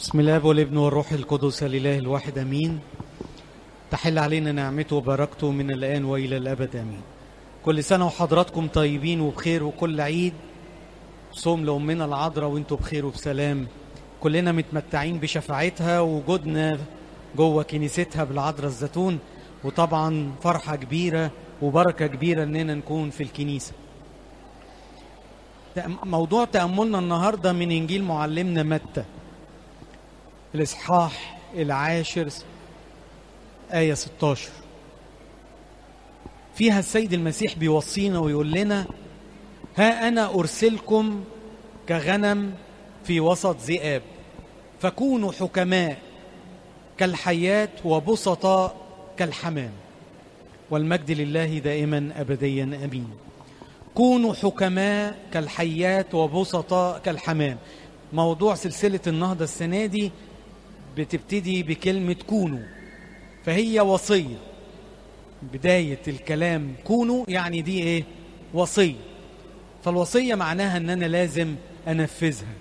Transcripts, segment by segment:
بسم الله والابن والروح القدس الاله الواحد امين تحل علينا نعمته وبركته من الان والى الابد امين كل سنه وحضراتكم طيبين وبخير وكل عيد صوم لامنا العذراء وانتم بخير وبسلام كلنا متمتعين بشفاعتها ووجودنا جوه كنيستها بالعذراء الزيتون وطبعا فرحه كبيره وبركه كبيره اننا نكون في الكنيسه موضوع تاملنا النهارده من انجيل معلمنا متى الإصحاح العاشر آية 16 فيها السيد المسيح بيوصينا ويقول لنا ها أنا أرسلكم كغنم في وسط ذئاب فكونوا حكماء كالحيات وبسطاء كالحمام والمجد لله دائما أبديا أمين كونوا حكماء كالحيات وبسطاء كالحمام موضوع سلسلة النهضة السنة دي بتبتدي بكلمة كونوا فهي وصية بداية الكلام كونوا يعني دي ايه وصية فالوصية معناها ان انا لازم انفذها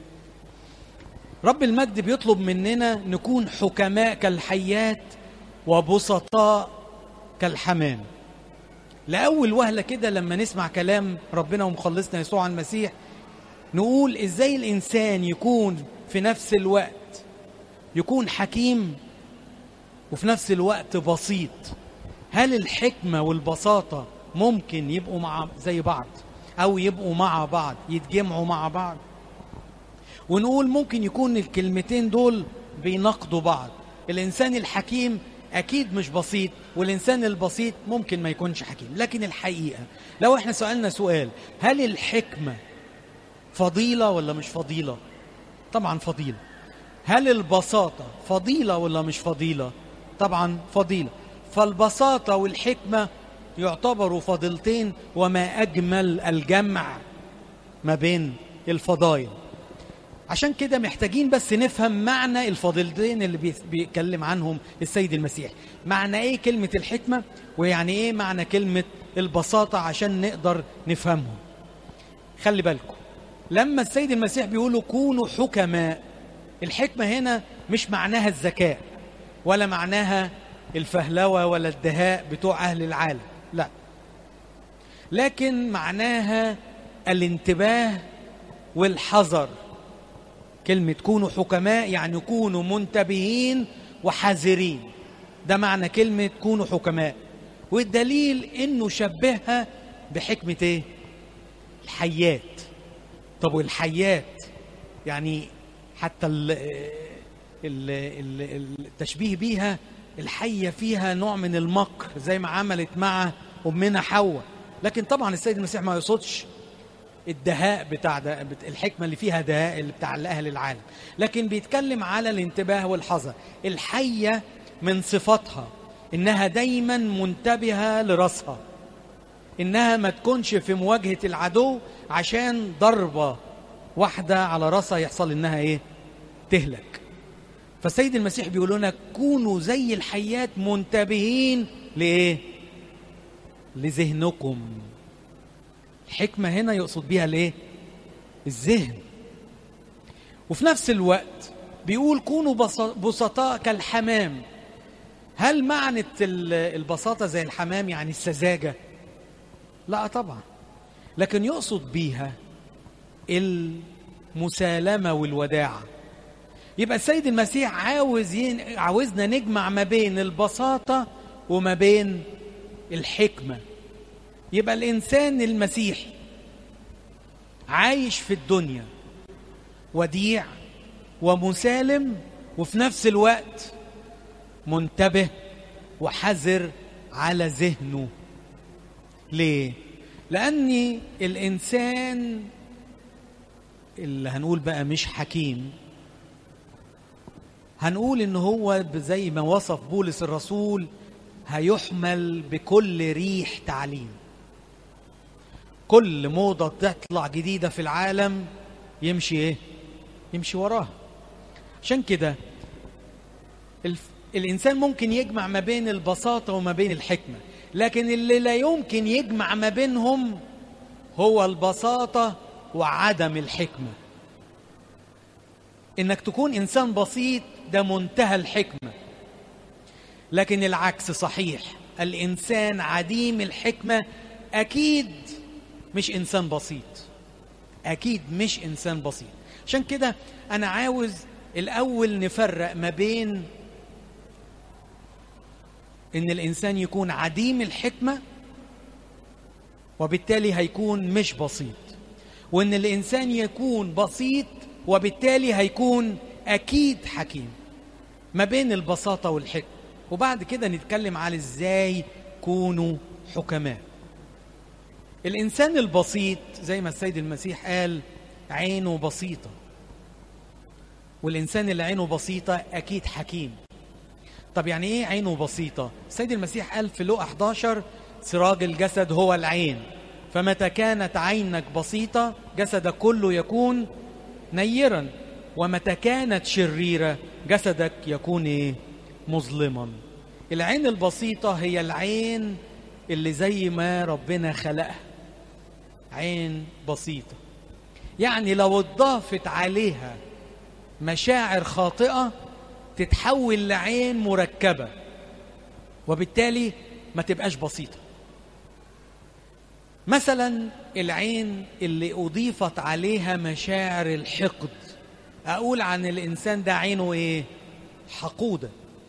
رب المجد بيطلب مننا نكون حكماء كالحيات وبسطاء كالحمام لأول وهلة كده لما نسمع كلام ربنا ومخلصنا يسوع المسيح نقول ازاي الانسان يكون في نفس الوقت يكون حكيم وفي نفس الوقت بسيط هل الحكمة والبساطة ممكن يبقوا مع زي بعض أو يبقوا مع بعض يتجمعوا مع بعض ونقول ممكن يكون الكلمتين دول بيناقضوا بعض الإنسان الحكيم أكيد مش بسيط والإنسان البسيط ممكن ما يكونش حكيم لكن الحقيقة لو احنا سألنا سؤال هل الحكمة فضيلة ولا مش فضيلة طبعا فضيلة هل البساطة فضيلة ولا مش فضيلة طبعا فضيلة فالبساطة والحكمة يعتبروا فضيلتين وما أجمل الجمع ما بين الفضائل عشان كده محتاجين بس نفهم معنى الفضيلتين اللي بيتكلم عنهم السيد المسيح معنى ايه كلمة الحكمة ويعني ايه معنى كلمة البساطة عشان نقدر نفهمهم خلي بالكم لما السيد المسيح بيقولوا كونوا حكماء الحكمة هنا مش معناها الذكاء ولا معناها الفهلوة ولا الدهاء بتوع أهل العالم لا لكن معناها الانتباه والحذر كلمة كونوا حكماء يعني كونوا منتبهين وحذرين ده معنى كلمة كونوا حكماء والدليل انه شبهها بحكمة ايه الحيات طب والحيات يعني حتى ال ال ال التشبيه بيها الحية فيها نوع من المكر زي ما عملت مع أمنا حواء لكن طبعا السيد المسيح ما يقصدش الدهاء بتاع ده الحكمة اللي فيها دهاء اللي بتاع أهل العالم لكن بيتكلم على الانتباه والحذر الحية من صفاتها إنها دايما منتبهة لرأسها إنها ما تكونش في مواجهة العدو عشان ضربة واحدة على راسها يحصل إنها إيه تهلك فالسيد المسيح بيقول لنا كونوا زي الحيات منتبهين لإيه لذهنكم الحكمة هنا يقصد بيها الإيه الذهن وفي نفس الوقت بيقول كونوا بسطاء كالحمام هل معنى البساطة زي الحمام يعني السذاجة لا طبعا لكن يقصد بيها المسالمة والوداعة يبقى السيد المسيح عاوز ين... عاوزنا نجمع ما بين البساطة وما بين الحكمة يبقى الإنسان المسيحي عايش في الدنيا وديع ومسالم وفي نفس الوقت منتبه وحذر على ذهنه ليه؟ لأن الإنسان اللي هنقول بقى مش حكيم هنقول إن هو زي ما وصف بولس الرسول هيحمل بكل ريح تعليم كل موضة تطلع جديدة في العالم يمشي إيه؟ يمشي وراها عشان كده الف... الإنسان ممكن يجمع ما بين البساطة وما بين الحكمة لكن اللي لا يمكن يجمع ما بينهم هو البساطة وعدم الحكمة انك تكون انسان بسيط ده منتهى الحكمه لكن العكس صحيح الانسان عديم الحكمه اكيد مش انسان بسيط اكيد مش انسان بسيط عشان كده انا عاوز الاول نفرق ما بين ان الانسان يكون عديم الحكمه وبالتالي هيكون مش بسيط وان الانسان يكون بسيط وبالتالي هيكون اكيد حكيم ما بين البساطه والحكمه وبعد كده نتكلم على ازاي كونوا حكماء الانسان البسيط زي ما السيد المسيح قال عينه بسيطه والانسان اللي عينه بسيطه اكيد حكيم طب يعني ايه عينه بسيطه السيد المسيح قال في لوقا 11 سراج الجسد هو العين فمتى كانت عينك بسيطه جسدك كله يكون نيرا ومتى كانت شريره جسدك يكون ايه مظلما العين البسيطه هي العين اللي زي ما ربنا خلقها عين بسيطه يعني لو اتضافت عليها مشاعر خاطئه تتحول لعين مركبه وبالتالي ما تبقاش بسيطه مثلا العين اللي اضيفت عليها مشاعر الحقد اقول عن الانسان ده عينه ايه حقوده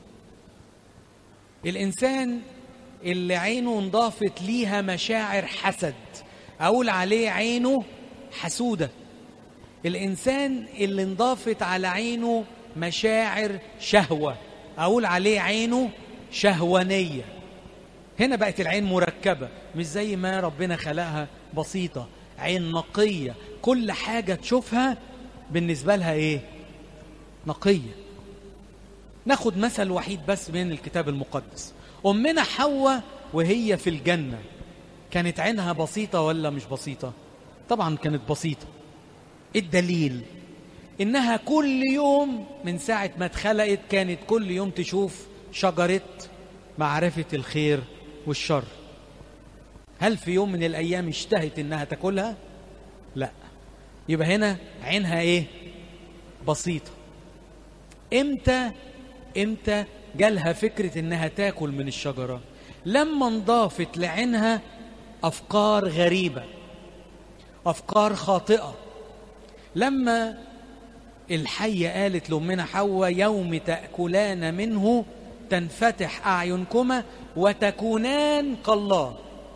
الانسان اللي عينه انضافت ليها مشاعر حسد اقول عليه عينه حسوده الانسان اللي انضافت على عينه مشاعر شهوه اقول عليه عينه شهوانيه هنا بقت العين مركبه مش زي ما ربنا خلقها بسيطه عين نقيه كل حاجه تشوفها بالنسبه لها ايه نقيه ناخد مثل وحيد بس من الكتاب المقدس امنا حواء وهي في الجنه كانت عينها بسيطه ولا مش بسيطه طبعا كانت بسيطه الدليل انها كل يوم من ساعه ما اتخلقت كانت كل يوم تشوف شجره معرفه الخير والشر هل في يوم من الايام اشتهت انها تاكلها لا يبقى هنا عينها ايه بسيطه امتى امتى جالها فكره انها تاكل من الشجره لما انضافت لعينها افكار غريبه افكار خاطئه لما الحية قالت لأمنا حواء يوم تأكلان منه تنفتح أعينكما وتكونان كالله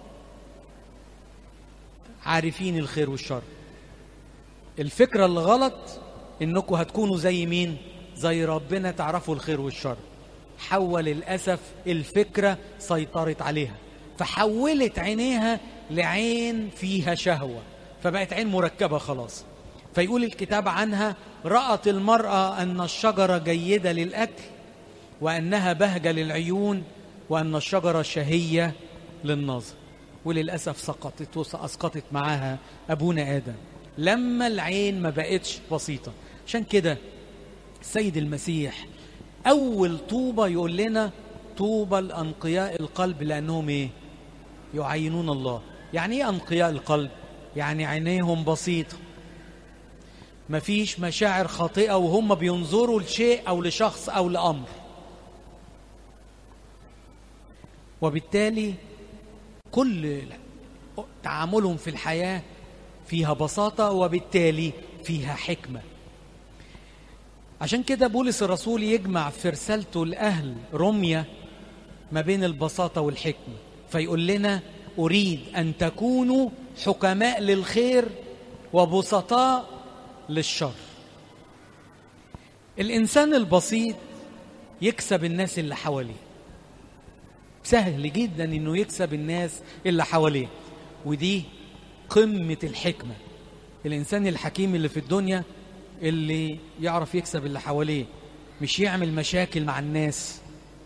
عارفين الخير والشر الفكرة الغلط انكم هتكونوا زي مين زي ربنا تعرفوا الخير والشر حواء للأسف الفكرة سيطرت عليها فحولت عينيها لعين فيها شهوة فبقت عين مركبة خلاص فيقول الكتاب عنها رأت المرأة أن الشجرة جيدة للأكل وأنها بهجة للعيون وأن الشجرة شهية للنظر وللأسف سقطت وأسقطت معاها أبونا آدم لما العين ما بقتش بسيطة عشان كده السيد المسيح أول طوبة يقول لنا طوبى الأنقياء القلب لأنهم إيه؟ يعينون الله يعني إيه أنقياء القلب؟ يعني عينيهم بسيطة مفيش مشاعر خاطئة وهم بينظروا لشيء أو لشخص أو لأمر وبالتالي كل تعاملهم في الحياة فيها بساطة وبالتالي فيها حكمة عشان كده بولس الرسول يجمع في رسالته لأهل رمية ما بين البساطة والحكمة فيقول لنا أريد أن تكونوا حكماء للخير وبسطاء للشر الإنسان البسيط يكسب الناس اللي حواليه سهل جدا انه يكسب الناس اللي حواليه ودي قمة الحكمة الإنسان الحكيم اللي في الدنيا اللي يعرف يكسب اللي حواليه مش يعمل مشاكل مع الناس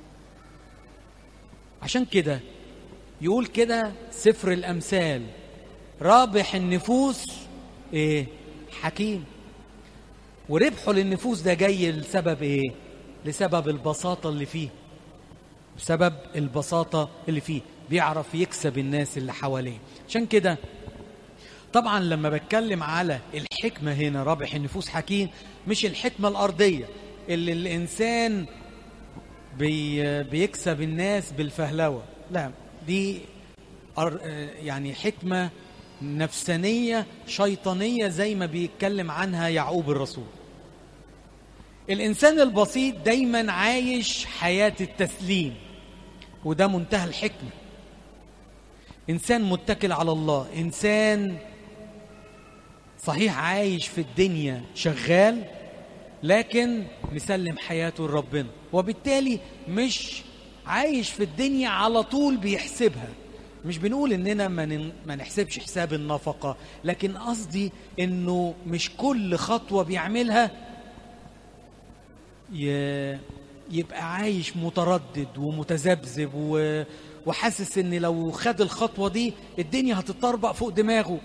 عشان كده يقول كده سفر الأمثال رابح النفوس ايه حكيم وربحه للنفوس ده جاي لسبب ايه لسبب البساطة اللي فيه بسبب البساطة اللي فيه بيعرف يكسب الناس اللي حواليه عشان كده طبعا لما بتكلم على الحكمة هنا رابح النفوس حكيم مش الحكمة الأرضية اللي الإنسان بي بيكسب الناس بالفهلوة لا دي يعني حكمة نفسانية شيطانية زي ما بيتكلم عنها يعقوب الرسول الإنسان البسيط دايما عايش حياة التسليم وده منتهى الحكمة إنسان متكل على الله إنسان صحيح عايش في الدنيا شغال لكن مسلم حياته لربنا وبالتالي مش عايش في الدنيا على طول بيحسبها مش بنقول اننا ما, ما نحسبش حساب النفقة لكن قصدي انه مش كل خطوة بيعملها يبقى عايش متردد ومتذبذب وحاسس ان لو خد الخطوة دي الدنيا هتطربق فوق دماغه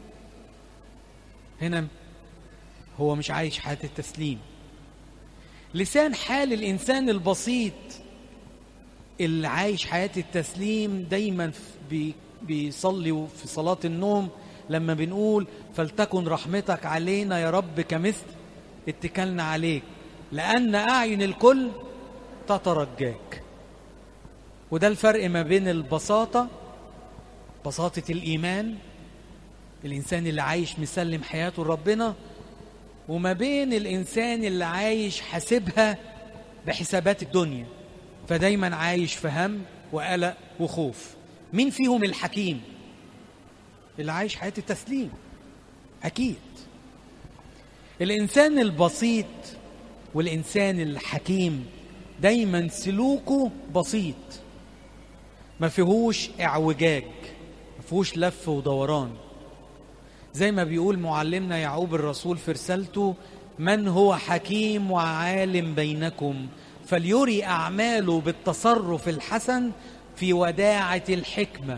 هنا هو مش عايش حياة التسليم لسان حال الإنسان البسيط اللي عايش حياة التسليم دايما بي بيصلي في صلاة النوم لما بنقول فلتكن رحمتك علينا يا رب كمثل اتكلنا عليك لأن أعين الكل تترجاك وده الفرق ما بين البساطة بساطة الإيمان الإنسان اللي عايش مسلم حياته لربنا وما بين الإنسان اللي عايش حاسبها بحسابات الدنيا فدايما عايش في هم وقلق وخوف مين فيهم الحكيم اللي عايش حياة التسليم أكيد الإنسان البسيط والإنسان الحكيم دايما سلوكه بسيط ما فيهوش اعوجاج ما فيهوش لف ودوران زي ما بيقول معلمنا يعقوب الرسول في رسالته من هو حكيم وعالم بينكم فليري أعماله بالتصرف الحسن في وداعة الحكمة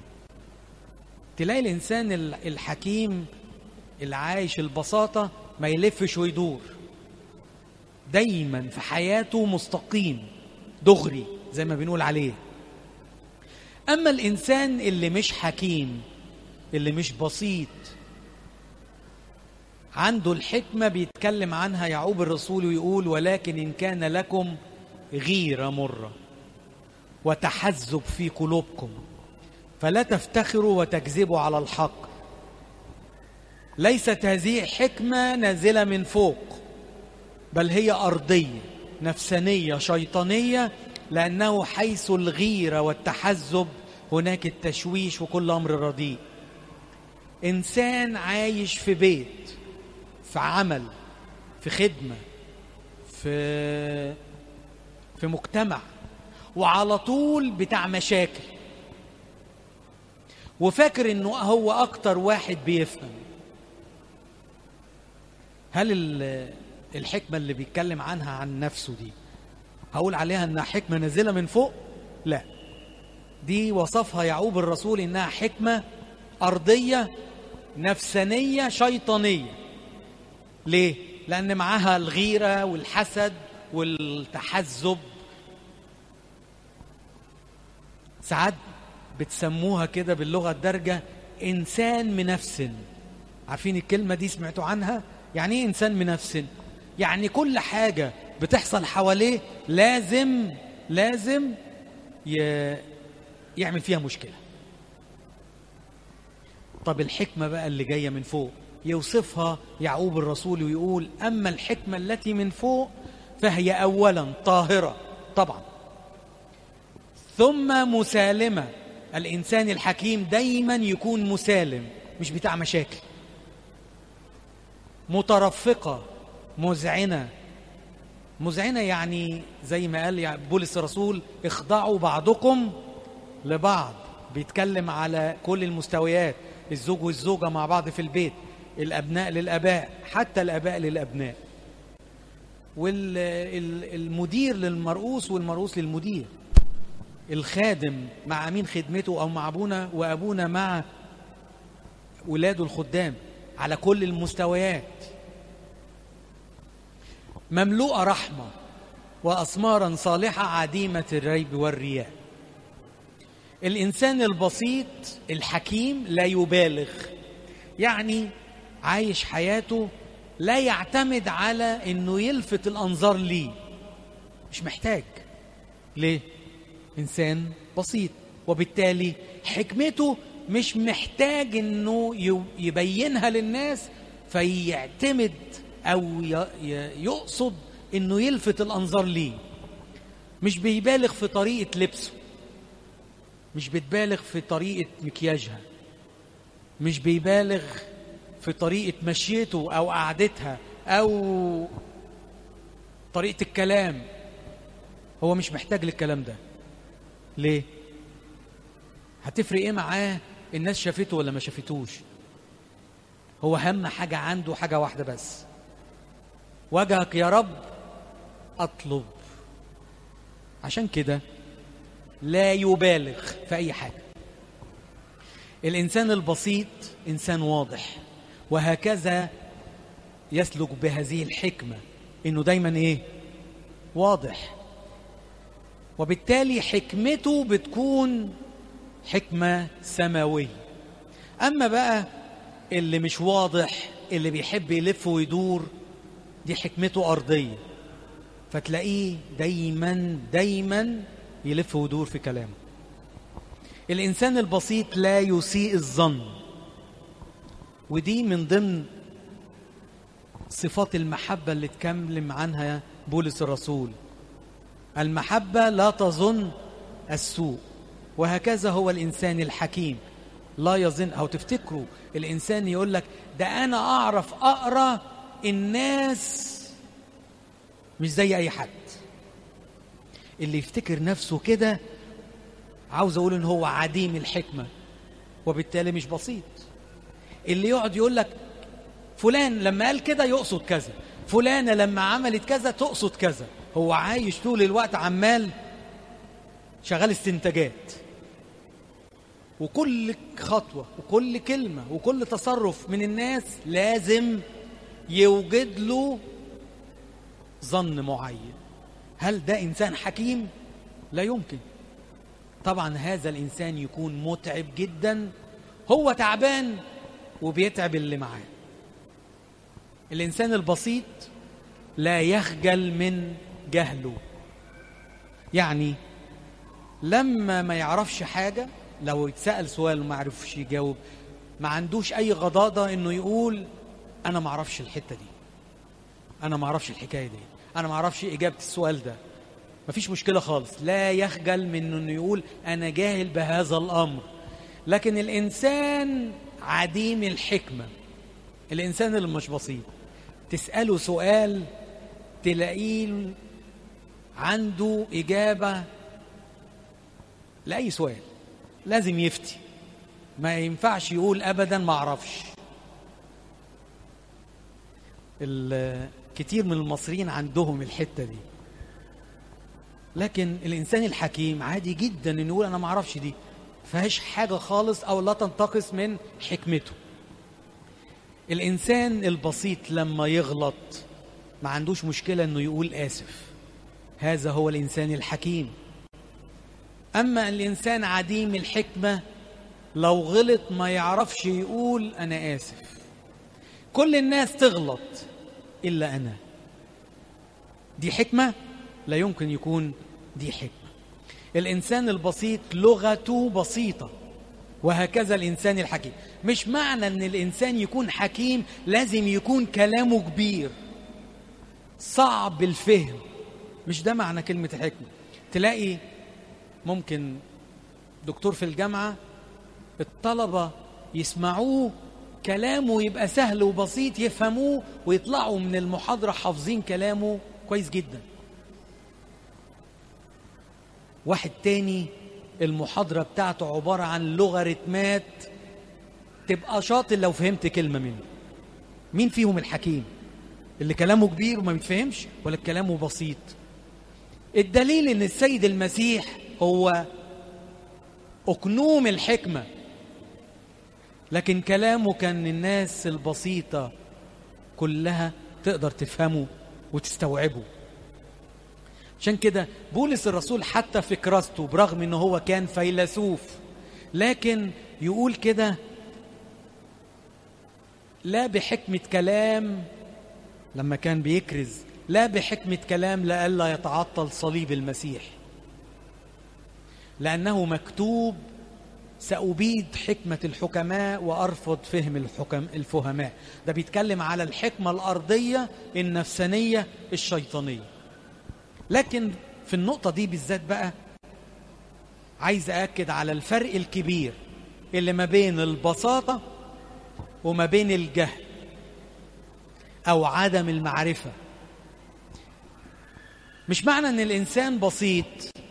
تلاقي الإنسان الحكيم اللي عايش البساطة ما يلفش ويدور دايما في حياته مستقيم دغري زي ما بنقول عليه أما الإنسان اللي مش حكيم اللي مش بسيط عنده الحكمة بيتكلم عنها يعقوب الرسول ويقول ولكن إن كان لكم غيرة مرة وتحزب في قلوبكم فلا تفتخروا وتكذبوا على الحق ليست هذه حكمة نازلة من فوق بل هي أرضية نفسانية شيطانية لأنه حيث الغيرة والتحزب هناك التشويش وكل أمر رديء إنسان عايش في بيت في عمل في خدمة في في مجتمع وعلى طول بتاع مشاكل وفاكر انه هو اكتر واحد بيفهم هل الحكمة اللي بيتكلم عنها عن نفسه دي هقول عليها انها حكمة نازلة من فوق لا دي وصفها يعقوب الرسول انها حكمة ارضية نفسانية شيطانية ليه؟ لأن معاها الغيرة والحسد والتحزب ساعات بتسموها كده باللغة الدارجة إنسان منفسن عارفين الكلمة دي سمعتوا عنها؟ يعني إيه إنسان منفسن؟ يعني كل حاجة بتحصل حواليه لازم لازم ي... يعمل فيها مشكلة طب الحكمة بقى اللي جاية من فوق يوصفها يعقوب الرسول ويقول أما الحكمة التي من فوق فهي أولا طاهرة طبعا ثم مسالمة الإنسان الحكيم دايما يكون مسالم مش بتاع مشاكل مترفقة مذعنة مذعنة يعني زي ما قال بولس الرسول اخضعوا بعضكم لبعض بيتكلم على كل المستويات الزوج والزوجة مع بعض في البيت الأبناء للأباء حتى الأباء للأبناء والمدير للمرؤوس والمرؤوس للمدير الخادم مع أمين خدمته أو مع أبونا وأبونا مع ولاده الخدام على كل المستويات مملوءة رحمة وأثمارا صالحة عديمة الريب والرياء الإنسان البسيط الحكيم لا يبالغ يعني عايش حياته لا يعتمد على انه يلفت الانظار ليه مش محتاج ليه انسان بسيط وبالتالي حكمته مش محتاج انه يبينها للناس فيعتمد او يقصد انه يلفت الانظار ليه مش بيبالغ في طريقه لبسه مش بتبالغ في طريقه مكياجها مش بيبالغ في طريقه مشيته او قعدتها او طريقه الكلام هو مش محتاج للكلام ده ليه هتفرق ايه معاه الناس شافته ولا ما شافتوش هو اهم حاجه عنده حاجه واحده بس وجهك يا رب اطلب عشان كده لا يبالغ في اي حاجه الانسان البسيط انسان واضح وهكذا يسلك بهذه الحكمه انه دايما ايه واضح وبالتالي حكمته بتكون حكمه سماويه اما بقى اللي مش واضح اللي بيحب يلف ويدور دي حكمته ارضيه فتلاقيه دايما دايما يلف ويدور في كلامه الانسان البسيط لا يسيء الظن ودي من ضمن صفات المحبه اللي اتكلم عنها بولس الرسول المحبه لا تظن السوء وهكذا هو الانسان الحكيم لا يظن او تفتكروا الانسان يقول لك ده انا اعرف اقرا الناس مش زي اي حد اللي يفتكر نفسه كده عاوز اقول ان هو عديم الحكمه وبالتالي مش بسيط اللي يقعد يقول لك فلان لما قال كده يقصد كذا فلانه لما عملت كذا تقصد كذا هو عايش طول الوقت عمال شغال استنتاجات وكل خطوة وكل كلمة وكل تصرف من الناس لازم يوجد له ظن معين هل ده إنسان حكيم؟ لا يمكن طبعا هذا الإنسان يكون متعب جدا هو تعبان وبيتعب اللي معاه الإنسان البسيط لا يخجل من جهله يعني لما ما يعرفش حاجة لو اتسأل سؤال وما عرفش يجاوب ما عندوش أي غضاضة إنه يقول أنا ما أعرفش الحتة دي أنا ما أعرفش الحكاية دي أنا ما أعرفش إجابة السؤال ده مفيش مشكلة خالص لا يخجل من إنه يقول أنا جاهل بهذا الأمر لكن الإنسان عديم الحكمة الإنسان اللي مش بسيط تسأله سؤال تلاقيه عنده إجابة لأي سؤال لازم يفتي ما ينفعش يقول ابدا ما اعرفش كتير من المصريين عندهم الحته دي لكن الانسان الحكيم عادي جدا انه يقول انا ما اعرفش دي فيهاش حاجه خالص او لا تنتقص من حكمته الانسان البسيط لما يغلط ما عندوش مشكله انه يقول اسف هذا هو الانسان الحكيم أما الإنسان عديم الحكمة لو غلط ما يعرفش يقول أنا آسف كل الناس تغلط إلا أنا دي حكمة لا يمكن يكون دي حكمة الإنسان البسيط لغته بسيطة وهكذا الإنسان الحكيم مش معنى أن الإنسان يكون حكيم لازم يكون كلامه كبير صعب الفهم مش ده معنى كلمة الحكمة تلاقي ممكن دكتور في الجامعة الطلبة يسمعوه كلامه يبقى سهل وبسيط يفهموه ويطلعوا من المحاضرة حافظين كلامه كويس جدا واحد تاني المحاضرة بتاعته عبارة عن لوغاريتمات تبقى شاطر لو فهمت كلمة منه مين فيهم الحكيم اللي كلامه كبير وما بيتفهمش ولا كلامه بسيط الدليل ان السيد المسيح هو أكنوم الحكمة لكن كلامه كان الناس البسيطة كلها تقدر تفهمه وتستوعبه عشان كده بولس الرسول حتى في كراسته برغم انه هو كان فيلسوف لكن يقول كده لا بحكمة كلام لما كان بيكرز لا بحكمة كلام لئلا يتعطل صليب المسيح لأنه مكتوب سأبيد حكمة الحكماء وأرفض فهم الحكم الفهماء ده بيتكلم على الحكمة الأرضية النفسانية الشيطانية لكن في النقطة دي بالذات بقى عايز أأكد على الفرق الكبير اللي ما بين البساطة وما بين الجهل أو عدم المعرفة مش معنى ان الانسان بسيط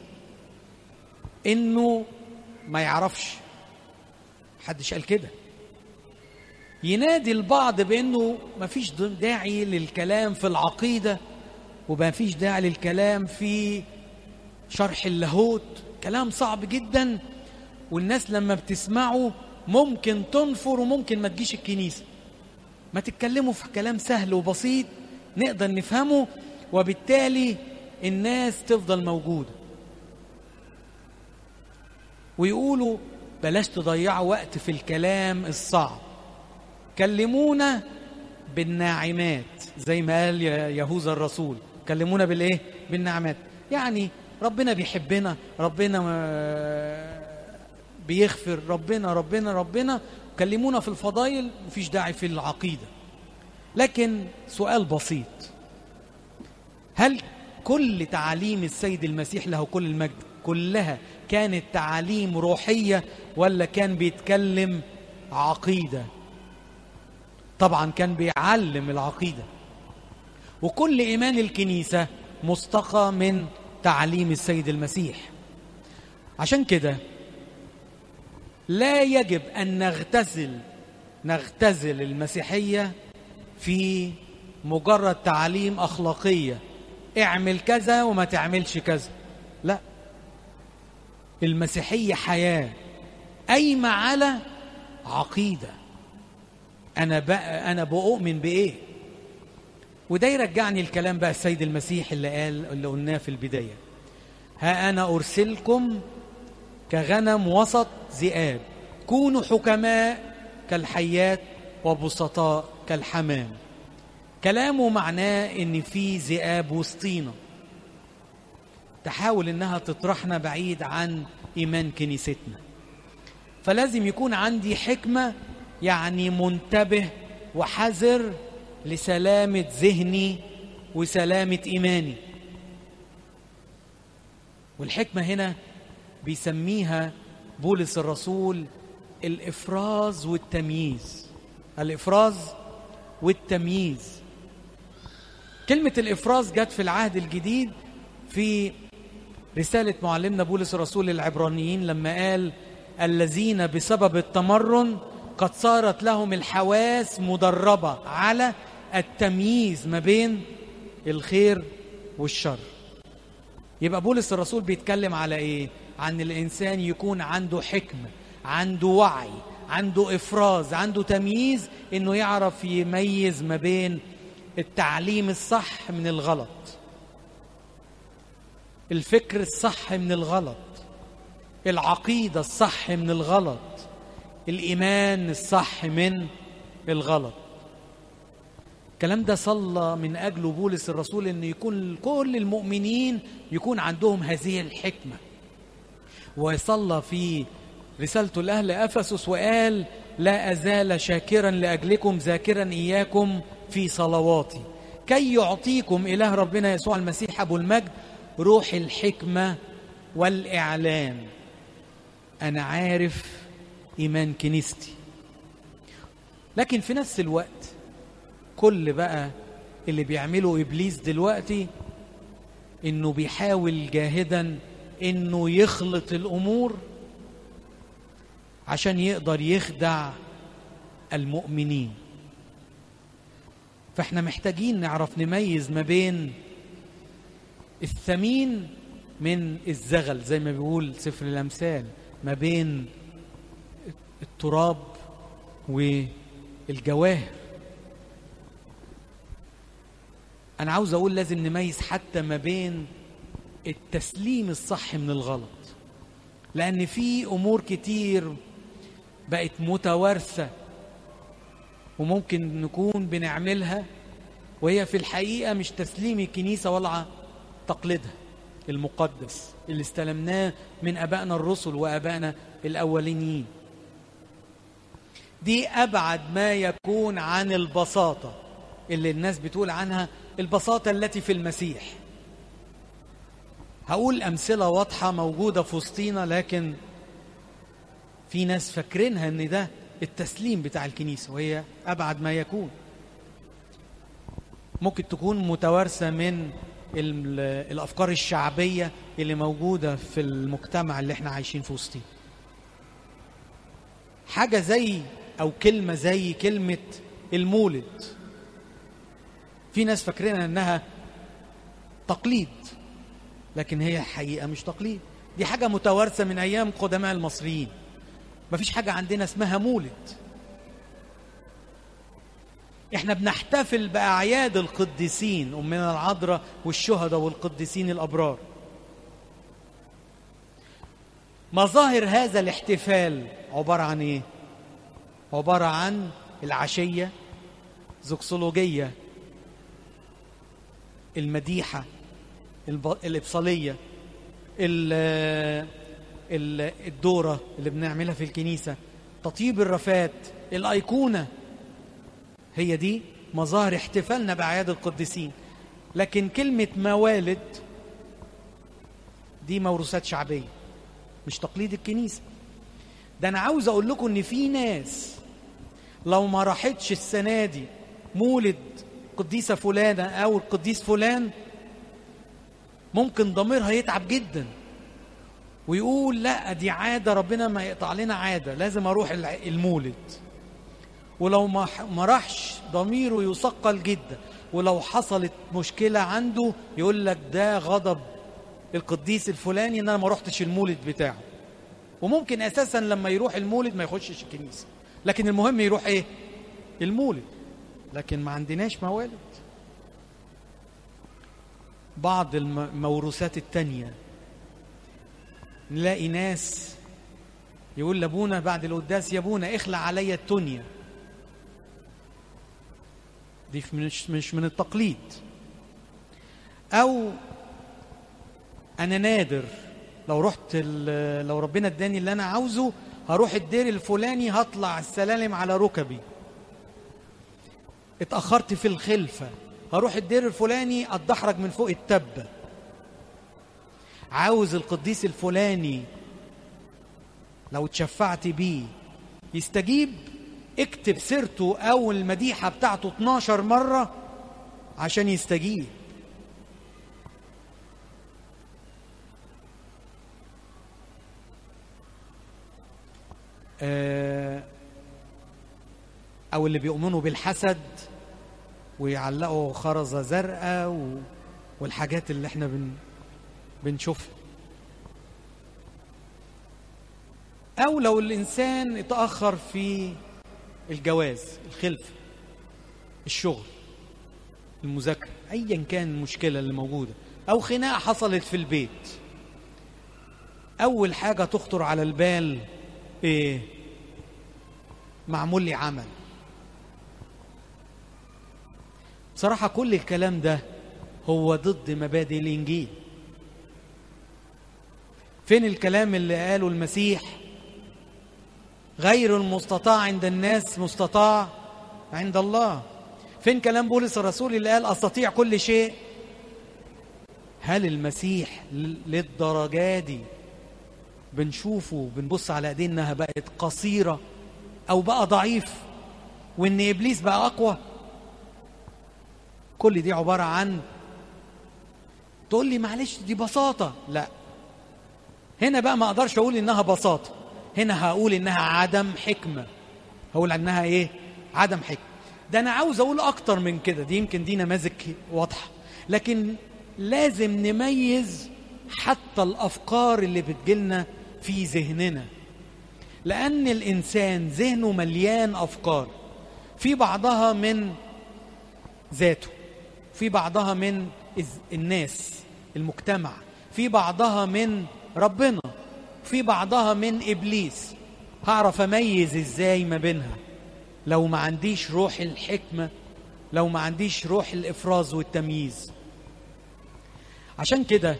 انه ما يعرفش محدش قال كده ينادي البعض بانه ما فيش داعي للكلام في العقيده وما فيش داعي للكلام في شرح اللاهوت كلام صعب جدا والناس لما بتسمعه ممكن تنفر وممكن ما تجيش الكنيسه ما تتكلموا في كلام سهل وبسيط نقدر نفهمه وبالتالي الناس تفضل موجوده ويقولوا بلاش تضيعوا وقت في الكلام الصعب كلمونا بالناعمات زي ما قال يهوذا الرسول كلمونا بالايه بالنعمات يعني ربنا بيحبنا ربنا بيغفر ربنا ربنا ربنا كلمونا في الفضائل مفيش داعي في العقيده لكن سؤال بسيط هل كل تعاليم السيد المسيح له كل المجد كلها كانت تعاليم روحية ولا كان بيتكلم عقيدة طبعا كان بيعلم العقيدة وكل إيمان الكنيسة مستقى من تعليم السيد المسيح عشان كده لا يجب أن نغتزل نغتزل المسيحية في مجرد تعاليم أخلاقية اعمل كذا وما تعملش كذا لا المسيحية حياة قايمة على عقيدة أنا بقى أنا بؤمن بإيه؟ وده يرجعني الكلام بقى السيد المسيح اللي قال اللي قلناه في البداية ها أنا أرسلكم كغنم وسط ذئاب كونوا حكماء كالحيات وبسطاء كالحمام كلامه معناه ان في ذئاب وسطينا تحاول انها تطرحنا بعيد عن ايمان كنيستنا فلازم يكون عندي حكمه يعني منتبه وحذر لسلامه ذهني وسلامه ايماني والحكمه هنا بيسميها بولس الرسول الافراز والتمييز الافراز والتمييز كلمة الإفراز جت في العهد الجديد في رسالة معلمنا بولس الرسول للعبرانيين لما قال الذين بسبب التمرن قد صارت لهم الحواس مدربة على التمييز ما بين الخير والشر يبقى بولس الرسول بيتكلم على ايه عن الانسان يكون عنده حكمه عنده وعي عنده افراز عنده تمييز انه يعرف يميز ما بين التعليم الصح من الغلط الفكر الصح من الغلط العقيدة الصح من الغلط الإيمان الصح من الغلط الكلام ده صلى من أجله بولس الرسول أن يكون كل المؤمنين يكون عندهم هذه الحكمة وصلى في رسالته لأهل أفسس وقال لا أزال شاكرا لأجلكم ذاكرا إياكم في صلواتي كي يعطيكم إله ربنا يسوع المسيح أبو المجد روح الحكمة والإعلان أنا عارف إيمان كنيستي لكن في نفس الوقت كل بقى اللي بيعمله إبليس دلوقتي إنه بيحاول جاهدا إنه يخلط الأمور عشان يقدر يخدع المؤمنين فاحنا محتاجين نعرف نميز ما بين الثمين من الزغل زي ما بيقول سفر الامثال ما بين التراب والجواهر انا عاوز اقول لازم نميز حتى ما بين التسليم الصح من الغلط لان في امور كتير بقت متوارثه وممكن نكون بنعملها وهي في الحقيقة مش تسليم الكنيسة ولا تقليدها المقدس اللي استلمناه من أبائنا الرسل وأبائنا الأولينيين دي أبعد ما يكون عن البساطة اللي الناس بتقول عنها البساطة التي في المسيح هقول أمثلة واضحة موجودة في وسطينا لكن في ناس فاكرينها ان ده التسليم بتاع الكنيسة وهي أبعد ما يكون ممكن تكون متوارثة من الأفكار الشعبية اللي موجودة في المجتمع اللي احنا عايشين في وسطيه حاجة زي أو كلمة زي كلمة المولد في ناس فاكرينها انها تقليد لكن هي حقيقة مش تقليد دي حاجة متوارثة من أيام قدماء المصريين مفيش حاجة عندنا اسمها مولد احنا بنحتفل بأعياد القديسين أمنا العذراء والشهداء والقديسين الأبرار مظاهر هذا الاحتفال عبارة عن ايه؟ عبارة عن العشية زوكسولوجية المديحة الإبصالية الدورة اللي بنعملها في الكنيسة تطيب الرفات الأيقونة هي دي مظاهر احتفالنا بأعياد القديسين لكن كلمة موالد دي موروثات شعبية مش تقليد الكنيسة ده أنا عاوز أقول لكم إن في ناس لو ما راحتش السنة دي مولد قديسة فلانة أو القديس فلان ممكن ضميرها يتعب جدا ويقول لا دي عادة ربنا ما يقطع لنا عادة لازم أروح المولد ولو ما راحش ضميره يثقل جدا ولو حصلت مشكلة عنده يقول لك ده غضب القديس الفلاني ان انا ما رحتش المولد بتاعه وممكن اساسا لما يروح المولد ما يخشش الكنيسة لكن المهم يروح ايه المولد لكن ما عندناش موالد بعض الموروثات التانية نلاقي ناس يقول لابونا بعد القداس يا ابونا اخلع عليا التونيا دي مش مش من التقليد او انا نادر لو رحت لو ربنا اداني اللي انا عاوزه هروح الدير الفلاني هطلع السلالم على ركبي اتاخرت في الخلفه هروح الدير الفلاني اتدحرج من فوق التبه عاوز القديس الفلاني لو اتشفعت بيه يستجيب اكتب سيرته او المديحه بتاعته 12 مره عشان يستجيب او اللي بيؤمنوا بالحسد ويعلقوا خرزه زرقاء والحاجات اللي احنا بن بنشوفها او لو الانسان اتاخر في الجواز الخلفه الشغل المذاكره ايا كان المشكله اللي موجوده او خناقه حصلت في البيت اول حاجه تخطر على البال ايه معمول لي عمل بصراحه كل الكلام ده هو ضد مبادئ الانجيل فين الكلام اللي قاله المسيح غير المستطاع عند الناس مستطاع عند الله فين كلام بولس الرسول اللي قال استطيع كل شيء هل المسيح للدرجه دي بنشوفه بنبص على ايديه انها بقت قصيره او بقى ضعيف وان ابليس بقى اقوى كل دي عباره عن تقول لي معلش دي بساطه لا هنا بقى ما اقدرش اقول انها بساطه هنا هقول انها عدم حكمه هقول انها ايه عدم حكمه ده انا عاوز اقول اكتر من كده دي يمكن دي نماذج واضحه لكن لازم نميز حتى الافكار اللي بتجيلنا في ذهننا لان الانسان ذهنه مليان افكار في بعضها من ذاته في بعضها من الناس المجتمع في بعضها من ربنا في بعضها من ابليس هعرف اميز ازاي ما بينها لو ما عنديش روح الحكمة لو ما عنديش روح الإفراز والتمييز عشان كده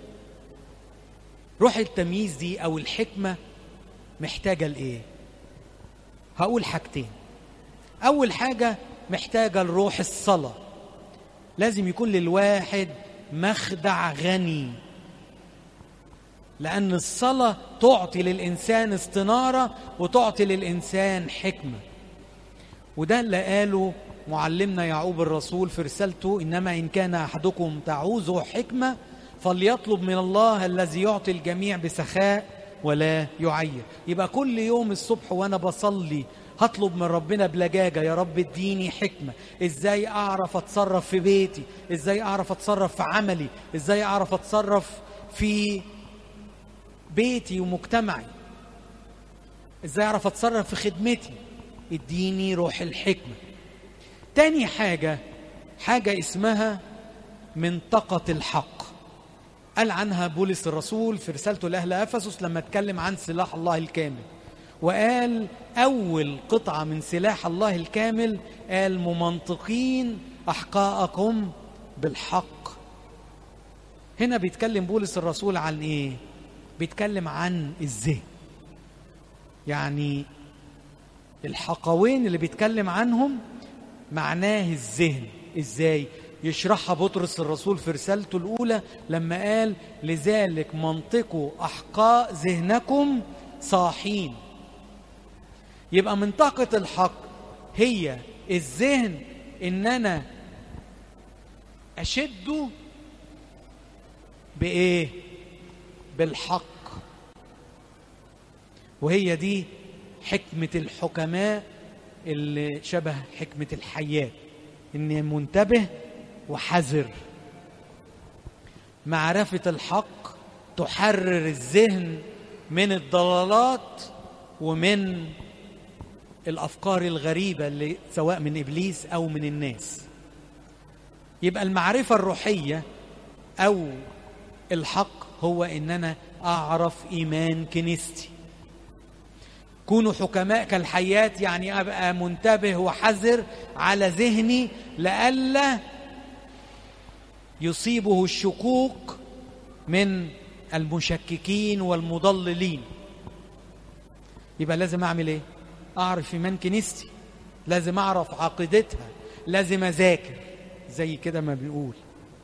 روح التمييز دي أو الحكمة محتاجة لإيه؟ هقول حاجتين أول حاجة محتاجة لروح الصلاة لازم يكون للواحد مخدع غني لأن الصلاة تعطي للإنسان استنارة وتعطي للإنسان حكمة وده اللي قاله معلمنا يعقوب الرسول في رسالته إنما إن كان أحدكم تعوزه حكمة فليطلب من الله الذي يعطي الجميع بسخاء ولا يعير يبقى كل يوم الصبح وأنا بصلي هطلب من ربنا بلجاجة يا رب اديني حكمة ازاي اعرف اتصرف في بيتي ازاي اعرف اتصرف في عملي ازاي اعرف اتصرف في بيتي ومجتمعي ازاي اعرف اتصرف في خدمتي اديني روح الحكمة تاني حاجة حاجة اسمها منطقة الحق قال عنها بولس الرسول في رسالته لأهل أفسس لما اتكلم عن سلاح الله الكامل وقال أول قطعة من سلاح الله الكامل قال ممنطقين أحقاءكم بالحق هنا بيتكلم بولس الرسول عن إيه؟ بيتكلم عن الذهن يعني الحقوين اللي بيتكلم عنهم معناه الذهن ازاي يشرحها بطرس الرسول في رسالته الاولى لما قال لذلك منطقوا احقاء ذهنكم صاحين يبقى منطقة الحق هي الذهن ان انا اشده بايه بالحق وهي دي حكمة الحكماء اللي شبه حكمة الحياة إني منتبه وحذر معرفة الحق تحرر الذهن من الضلالات ومن الأفكار الغريبة اللي سواء من إبليس أو من الناس يبقى المعرفة الروحية أو الحق هو إن أنا أعرف إيمان كنيستي كونوا حكماء كالحياة يعني أبقى منتبه وحذر على ذهني لئلا يصيبه الشكوك من المشككين والمضللين يبقى لازم أعمل إيه؟ أعرف إيمان كنيستي لازم أعرف عقيدتها لازم أذاكر زي كده ما بنقول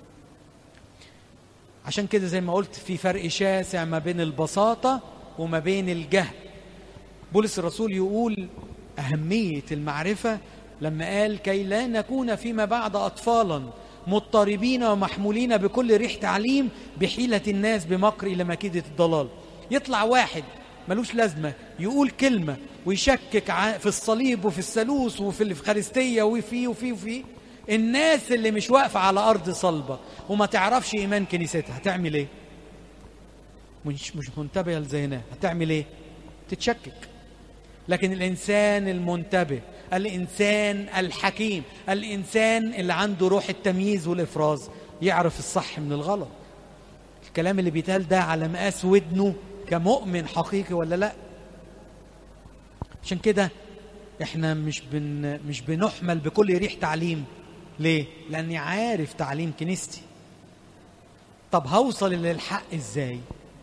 عشان كده زي ما قلت في فرق شاسع ما بين البساطة وما بين الجهل بولس الرسول يقول أهمية المعرفة لما قال كي لا نكون فيما بعد أطفالا مضطربين ومحمولين بكل ريح تعليم بحيلة الناس بمكر إلى مكيدة الضلال يطلع واحد ملوش لازمة يقول كلمة ويشكك في الصليب وفي الثالوث وفي الإفخارستية وفي وفي وفي الناس اللي مش واقفة على أرض صلبة وما تعرفش إيمان كنيستها هتعمل إيه؟ مش مش منتبهة لذهنها هتعمل إيه؟ تتشكك لكن الإنسان المنتبه الإنسان الحكيم الإنسان اللي عنده روح التمييز والإفراز يعرف الصح من الغلط الكلام اللي بيتقال ده على مقاس ودنه كمؤمن حقيقي ولا لا عشان كده احنا مش بن مش بنحمل بكل ريح تعليم ليه لاني عارف تعليم كنيستي طب هوصل للحق ازاي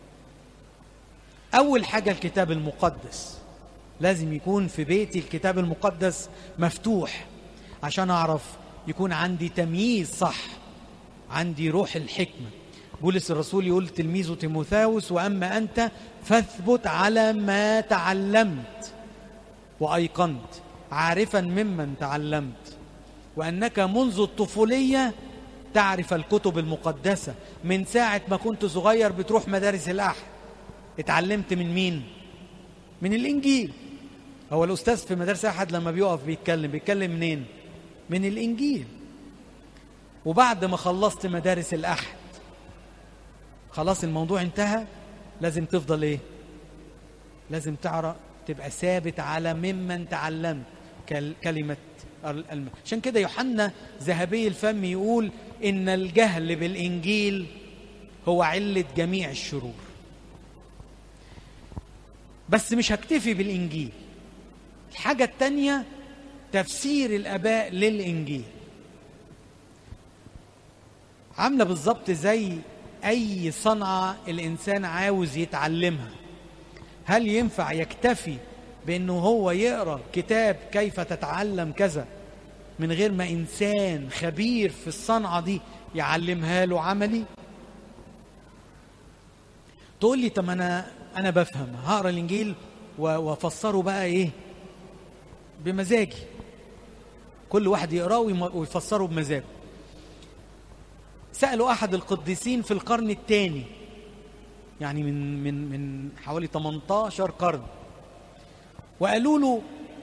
اول حاجه الكتاب المقدس لازم يكون في بيتي الكتاب المقدس مفتوح عشان اعرف يكون عندي تمييز صح عندي روح الحكمه بولس الرسول يقول تلميذه تيموثاوس واما انت فاثبت على ما تعلمت وايقنت عارفا ممن تعلمت وانك منذ الطفوليه تعرف الكتب المقدسه من ساعه ما كنت صغير بتروح مدارس الاحد اتعلمت من مين من الانجيل هو الاستاذ في مدارس احد لما بيقف بيتكلم بيتكلم منين من الانجيل وبعد ما خلصت مدارس الاحد خلاص الموضوع انتهى لازم تفضل ايه لازم تعرف تبقى ثابت على ممن تعلمت كلمة الم... عشان كده يوحنا ذهبي الفم يقول إن الجهل بالإنجيل هو علة جميع الشرور بس مش هكتفي بالإنجيل الحاجة التانية تفسير الآباء للإنجيل عاملة بالظبط زي أي صنعة الإنسان عاوز يتعلمها هل ينفع يكتفي بأنه هو يقرأ كتاب كيف تتعلم كذا من غير ما إنسان خبير في الصنعة دي يعلمها له عملي تقول لي طب أنا أنا بفهم هقرأ الإنجيل وأفسره بقى إيه بمزاجي كل واحد يقراه ويفسره بمزاجه سألوا أحد القديسين في القرن الثاني يعني من من من حوالي 18 قرن وقالوا له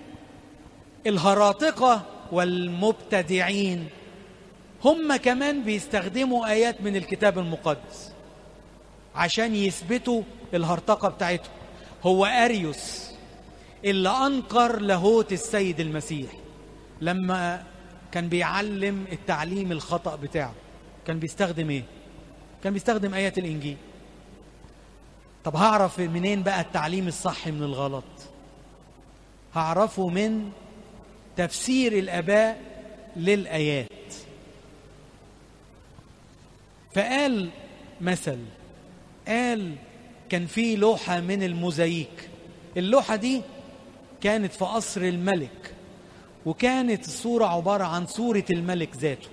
الهراطقة والمبتدعين هم كمان بيستخدموا آيات من الكتاب المقدس عشان يثبتوا الهرطقة بتاعتهم هو أريوس اللي أنكر لاهوت السيد المسيح لما كان بيعلم التعليم الخطأ بتاعه كان بيستخدم ايه كان بيستخدم آيات الإنجيل طب هعرف منين بقى التعليم الصح من الغلط هعرفه من تفسير الآباء للآيات فقال مثل قال كان في لوحة من الموزايك اللوحة دي كانت في قصر الملك وكانت الصورة عبارة عن صورة الملك ذاته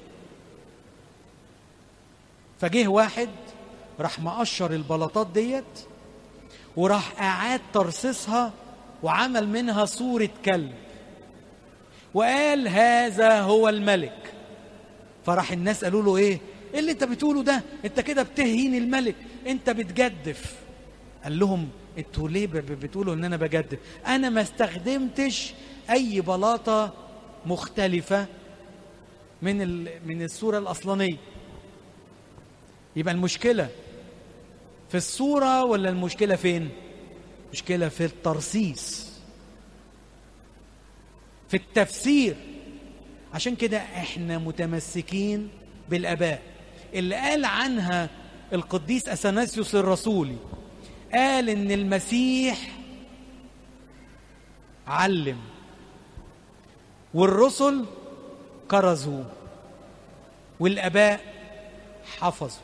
فجه واحد راح مقشر البلاطات ديت وراح أعاد ترصيصها وعمل منها صورة كلب وقال هذا هو الملك فراح الناس قالوا له ايه ايه اللي انت بتقوله ده انت كده بتهين الملك انت بتجدف قال لهم انتوا ليه بتقولوا ان انا بجدف انا ما استخدمتش اي بلاطه مختلفه من من الصوره الاصلانيه يبقى المشكله في الصوره ولا المشكله فين مشكله في الترصيص في التفسير عشان كده احنا متمسكين بالاباء اللي قال عنها القديس اثناسيوس الرسولي قال ان المسيح علم والرسل كرزوا والاباء حفظوا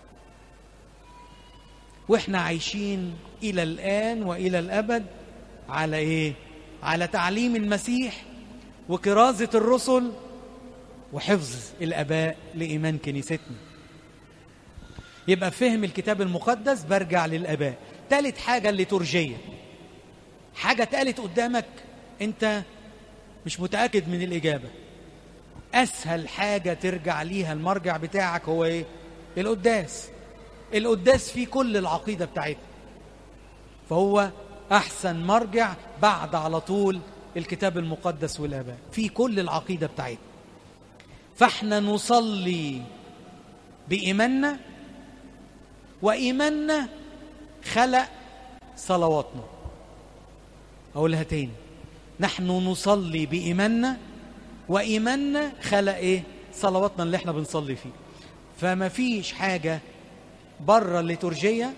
واحنا عايشين الى الان والى الابد على ايه على تعليم المسيح وكرازه الرسل وحفظ الاباء لايمان كنيستنا يبقى فهم الكتاب المقدس برجع للاباء ثالث حاجه الليتورجيه حاجه اتقالت قدامك انت مش متاكد من الاجابه اسهل حاجه ترجع ليها المرجع بتاعك هو ايه القداس القداس فيه كل العقيده بتاعتنا فهو احسن مرجع بعد على طول الكتاب المقدس والاباء في كل العقيده بتاعتنا فاحنا نصلي بايماننا وايماننا خلق صلواتنا اقولها تاني نحن نصلي بايماننا وايماننا خلق ايه صلواتنا اللي احنا بنصلي فيه فما فيش حاجه بره الليتورجيه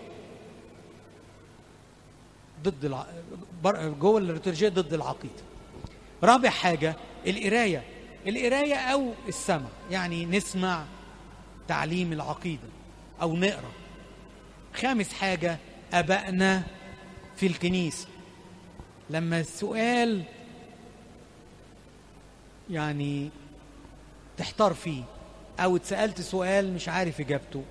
ضد الع... بر... جوه الليتورجيه ضد العقيده رابع حاجه القرايه القرايه او السمع يعني نسمع تعليم العقيده او نقرا خامس حاجه ابائنا في الكنيسه لما السؤال يعني تحتار فيه او اتسالت سؤال مش عارف اجابته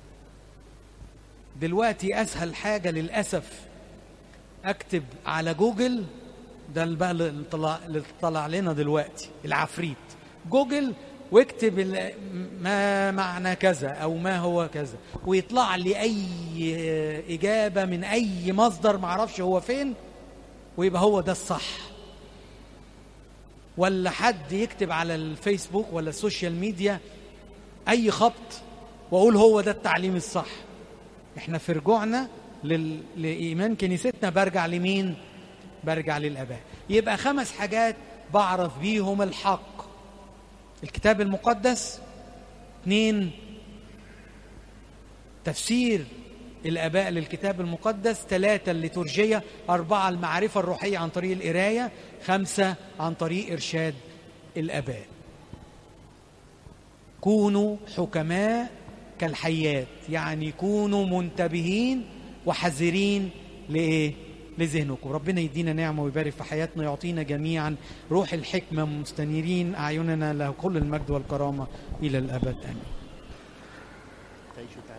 دلوقتي اسهل حاجه للاسف اكتب على جوجل ده بقى اللي طلع, اللي طلع لنا دلوقتي العفريت جوجل واكتب ما معنى كذا او ما هو كذا ويطلع لي اي اجابه من اي مصدر معرفش هو فين ويبقى هو ده الصح ولا حد يكتب على الفيسبوك ولا السوشيال ميديا اي خبط واقول هو ده التعليم الصح احنا في رجوعنا لل... لايمان كنيستنا برجع لمين برجع للاباء يبقى خمس حاجات بعرف بيهم الحق الكتاب المقدس اثنين تفسير الآباء للكتاب المقدس ثلاثة الليتورجية أربعة المعرفة الروحية عن طريق القراية خمسة عن طريق إرشاد الآباء كونوا حكماء كالحيات يعني كونوا منتبهين وحذرين لإيه؟ لذهنكم ربنا يدينا نعمة ويبارك في حياتنا يعطينا جميعا روح الحكمة مستنيرين أعيننا له كل المجد والكرامة إلى الأبد آمين